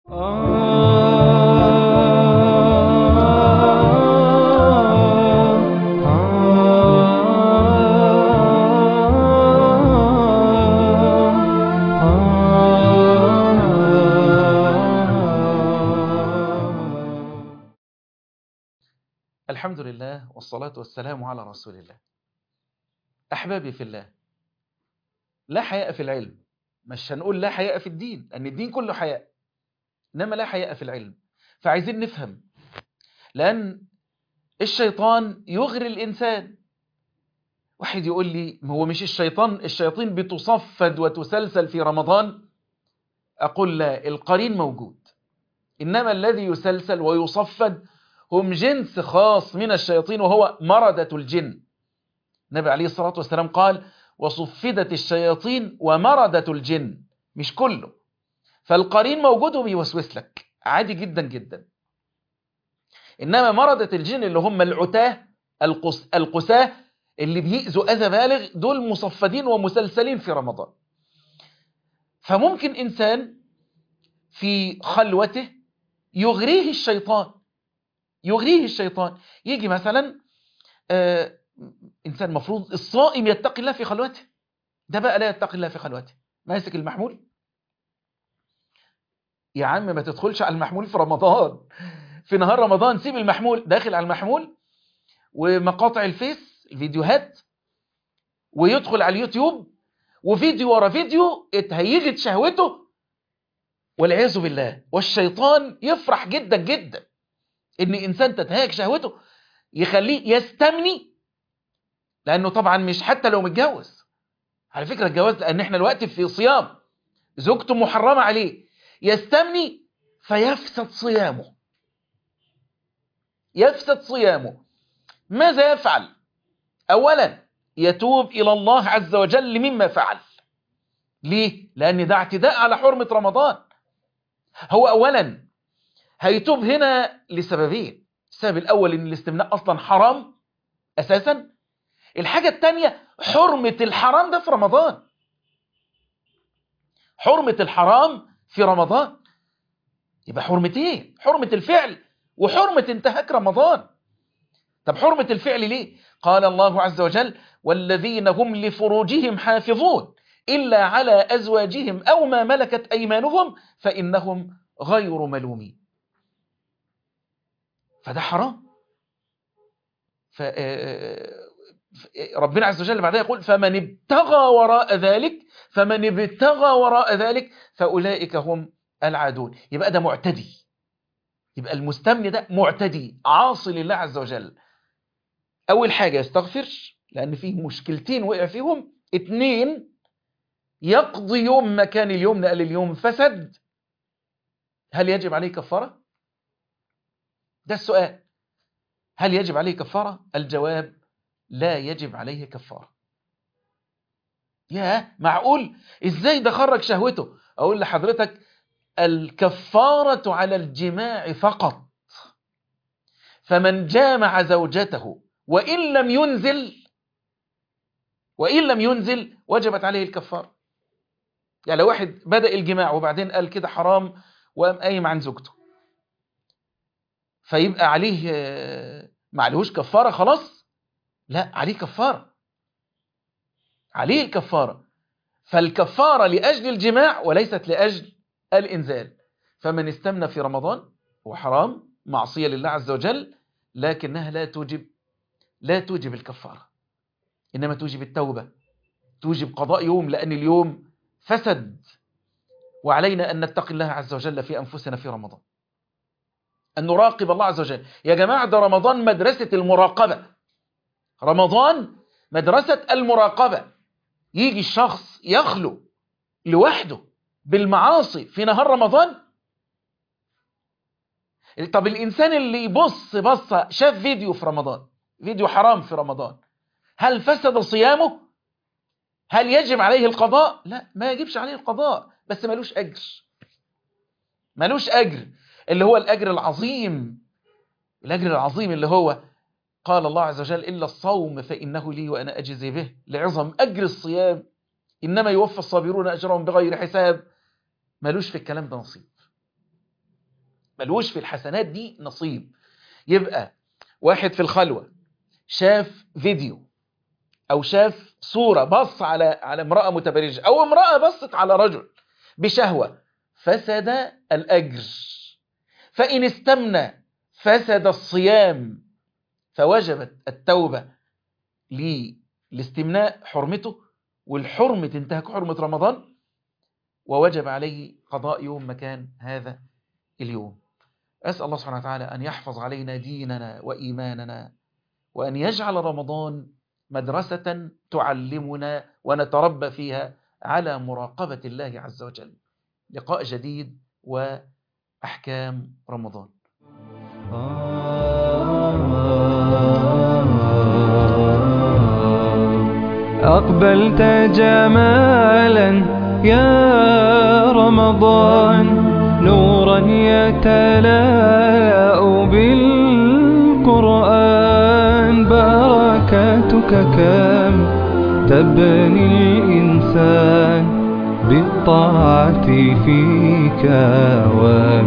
الحمد لله والصلاة والسلام على رسول الله أحبابي في الله لا حياء في العلم مش هنقول لا حياء في الدين لأن الدين كله حياء إنما لا حياء في العلم فعايزين نفهم لأن الشيطان يغري الإنسان واحد يقول لي ما هو مش الشيطان الشياطين بتصفد وتسلسل في رمضان أقول لا القرين موجود إنما الذي يسلسل ويصفد هم جنس خاص من الشياطين وهو مردة الجن النبي عليه الصلاة والسلام قال وصفدت الشياطين ومردة الجن مش كله فالقرين موجود وبيوسوس لك عادي جدا جدا إنما مردة الجن اللي هم العتاه القس القساه اللي بيأذوا أذى بالغ دول مصفدين ومسلسلين في رمضان فممكن إنسان في خلوته يغريه الشيطان يغريه الشيطان يجي مثلا آه إنسان مفروض الصائم يتقي الله في خلوته ده بقى لا يتقي الله في خلوته ماسك المحمول يا عم ما تدخلش على المحمول في رمضان في نهار رمضان سيب المحمول داخل على المحمول ومقاطع الفيس الفيديوهات ويدخل على اليوتيوب وفيديو ورا فيديو اتهيجت شهوته والعياذ بالله والشيطان يفرح جدا جدا ان انسان تتهيج شهوته يخليه يستمني لانه طبعا مش حتى لو متجوز على فكرة الجواز لان احنا الوقت في صيام زوجته محرمة عليه يستمني فيفسد صيامه يفسد صيامه ماذا يفعل اولا يتوب الى الله عز وجل مما فعل ليه لان ده اعتداء على حرمة رمضان هو اولا هيتوب هنا لسببين السبب الأول إن الاستمناء أصلا حرام أساسا الحاجة الثانية حرمة الحرام ده في رمضان حرمة الحرام في رمضان يبقى حرمتين حرمة الفعل وحرمة انتهاك رمضان طب حرمة الفعل ليه قال الله عز وجل والذين هم لفروجهم حافظون إلا على أزواجهم أو ما ملكت أيمانهم فإنهم غير ملومين فده حرام ف... ربنا عز وجل بعدها يقول فمن ابتغى وراء ذلك فمن ابتغى وراء ذلك فأولئك هم العادون يبقى ده معتدي يبقى المستمن ده معتدي عاصي لله عز وجل أول حاجة يستغفر لأن فيه مشكلتين وقع فيهم اتنين يقضي يوم مكان اليوم نقل اليوم فسد هل يجب عليه كفاره ده السؤال هل يجب عليه كفارة؟ الجواب لا يجب عليه كفارة يا معقول ازاي ده خرج شهوته اقول لحضرتك الكفارة على الجماع فقط فمن جامع زوجته وإن لم ينزل وإن لم ينزل وجبت عليه الكفارة يعني لو واحد بدأ الجماع وبعدين قال كده حرام وقام قايم عن زوجته فيبقى عليه ما عليهوش كفارة خلاص لا عليه كفارة عليه الكفارة فالكفارة لأجل الجماع وليست لأجل الإنزال فمن استمنى في رمضان هو حرام معصية لله عز وجل لكنها لا توجب لا توجب الكفارة إنما توجب التوبة توجب قضاء يوم لأن اليوم فسد وعلينا أن نتقي الله عز وجل في أنفسنا في رمضان أن نراقب الله عز وجل يا جماعة ده رمضان مدرسة المراقبة رمضان مدرسة المراقبة يجي الشخص يخلو لوحده بالمعاصي في نهار رمضان طب الإنسان اللي يبص بصة شاف فيديو في رمضان فيديو حرام في رمضان هل فسد صيامه هل يجب عليه القضاء لا ما يجبش عليه القضاء بس ملوش أجر ملوش أجر اللي هو الأجر العظيم الأجر العظيم اللي هو قال الله عز وجل إلا الصوم فإنه لي وأنا أجزي به لعظم أجر الصيام إنما يوفى الصابرون أجرهم بغير حساب ملوش في الكلام ده نصيب ملوش في الحسنات دي نصيب يبقى واحد في الخلوة شاف فيديو او شاف صورة بص على على امرأة متبرجة او امرأة بصت على رجل بشهوة فسد الأجر فإن استمنى فسد الصيام فوجبت التوبة لاستمناء حرمته والحرمة انتهك حرمة رمضان ووجب عليه قضاء يوم مكان هذا اليوم أسأل الله سبحانه وتعالى أن يحفظ علينا ديننا وإيماننا وأن يجعل رمضان مدرسة تعلمنا ونتربى فيها على مراقبة الله عز وجل لقاء جديد وأحكام رمضان أقبلت جمالا يا رمضان نورا يتلاء بالقرآن بركاتك كم تبني الإنسان بالطاعة فيك و